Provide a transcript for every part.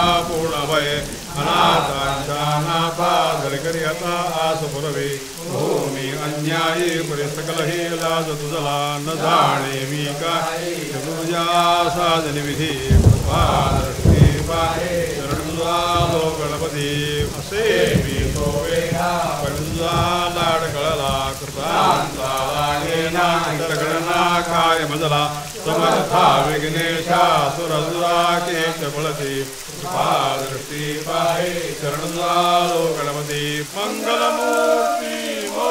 പൂർണഭയ അനാഥാനാഥാദരികരിയത ആസുപുരവേ ഭൂമി അന്യായേ പരിസകലഹീലാജതുജലാ ന ജാണേമി കാജാസാജന വിധി കൃപാദൃഷ്ടി ശരണുദാലോ ഗണപതി അസേമി സോവേ പരിദാലാടകളലാ കൃതാന്തരഗണനാകായ മജല സമർത്ഥ വിഘ്നേശ സുരസുരാകേ ചപളതി കൃപാദൃഷ്ടി പാഹേ ശരണുദാലോ ഗണപതി മംഗളമൂർത്തി മോ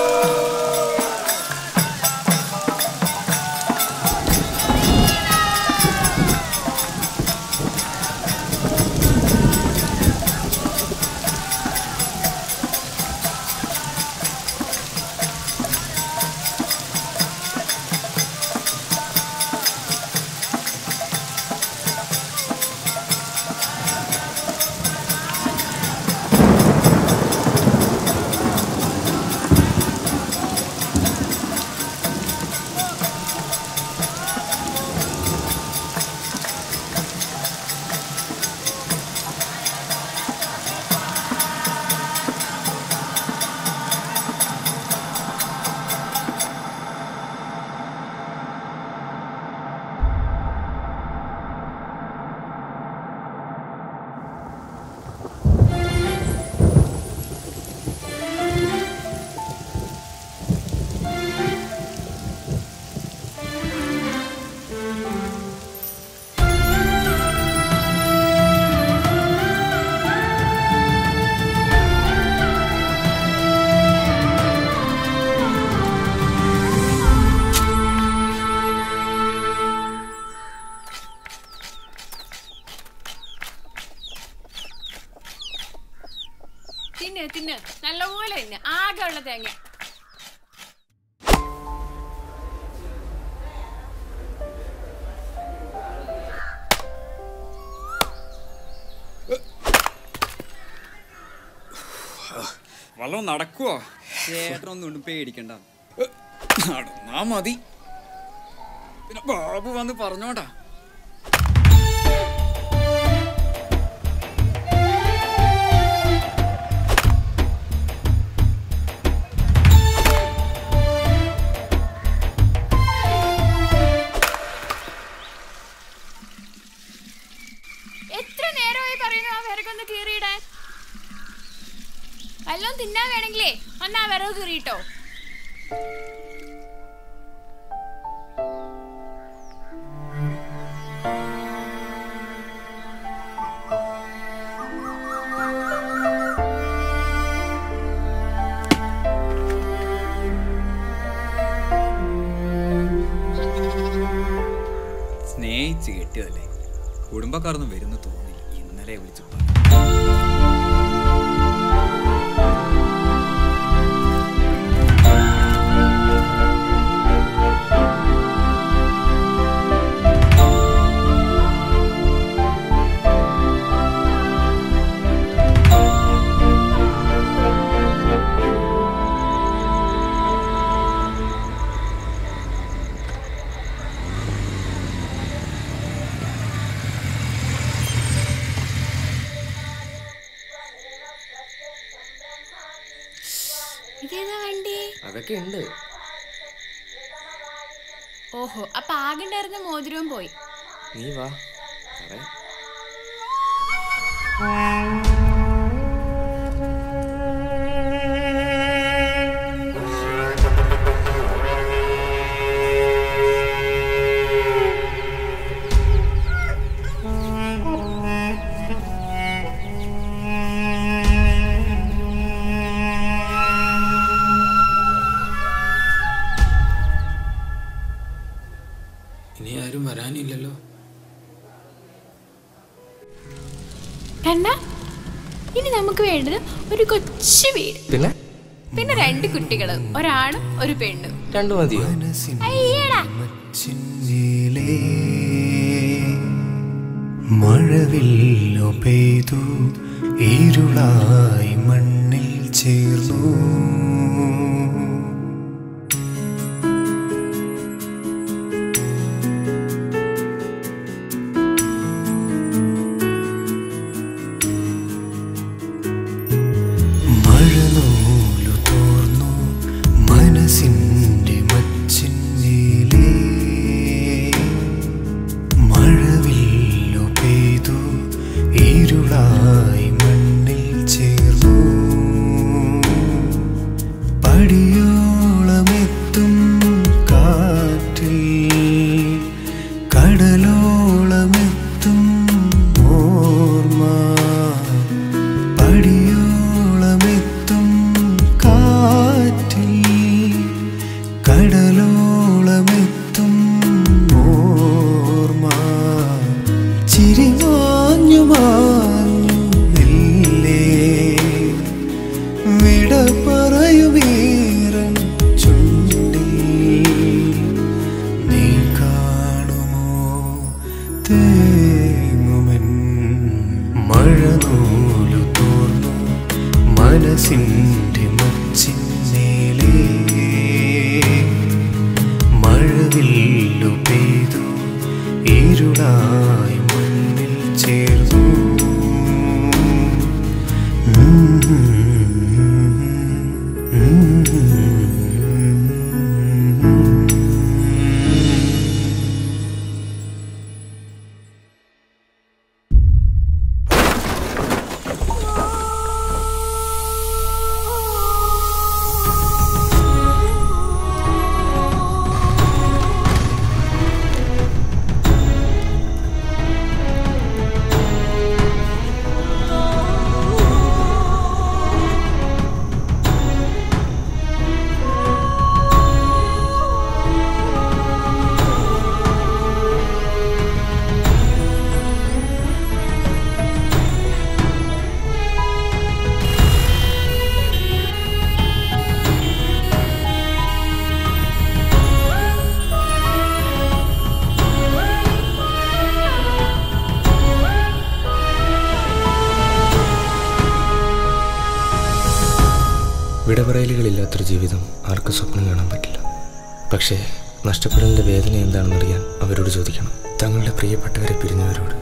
തിന്ന് തിന്ന് നല്ലപോലെ തിന്ന് ആകെ ഉള്ള തേങ്ങ വല്ലതും നടക്കുവോ ചേട്ടനൊന്നും ഒന്നും പേടിക്കണ്ട നടന്നാ മതി പിന്നെ ബാബു വന്ന് പറഞ്ഞോണ്ടാ എത്ര നേരമായി പറയുന്നു ആ വിറകൊന്ന് കീറിയിടാൻ വല്ലതും തിന്നാൻ വേണമെങ്കിലേ ഒന്ന് ആ വിറക് കീറിയിട്ടോ സ്നേഹിച്ച് കെട്ടിയതല്ലേ കുടുംബക്കാരൊന്നും വരുന്നു തോന്നില്ല ഇന്നലെ വിളിച്ചു പറഞ്ഞു ഇതേതാ വണ്ടി അതൊക്കെ ഉണ്ട് ഓഹോ അപ്പൊ ആകണ്ടായിരുന്ന മോതിരവും പോയി നീ വാ പറയാം ഇനി ആരും വരാനില്ലല്ലോ കണ്ണ ഇനി നമുക്ക് വേണ്ടത് ഒരു കൊച്ചു വീട് പിന്നെ പിന്നെ രണ്ട് കുട്ടികള് ഒരാണും ഒരു പെണ്ണും രണ്ടു മതിയോ അയ്യടാ ചിന്നിലേ മഴവില്ലു പെയ്തു ഇരുളായി മണ്ണിൽ ചേർന്നു ഇരുളായി മണ്ണിൽ ചേർന്നു പടിയോളമെത്തും കാറ്റിൽ കടലോളമെത്തും ഓർമ്മ പടിയോളമെത്തും കാറ്റിൽ കടലോളമെത്തും ഓർമ്മ ചിരിമാഞ്ഞു മാഞ്ഞു മെല്ലെ വിട പറയുമീറൻ ചുണ്ടിൽ നീ കാണുമോ തേങ്ങുമെൻ മഴനൂലു തോർന്നു മനസ്സിൻ്റെ മച്ചിന്നേലേ മഴവില്ലു പെയ്തു ഇരുളായി മണ്ണിൽ ചേർന്നു വിടപറയലുകളില്ലാത്തൊരു ജീവിതം ആർക്കും സ്വപ്നം കാണാൻ പറ്റില്ല പക്ഷേ നഷ്ടപ്പെടലിൻ്റെ വേദന എന്താണെന്നറിയാൻ അവരോട് ചോദിക്കണം തങ്ങളുടെ പ്രിയപ്പെട്ടവരെ പിരിഞ്ഞവരോട്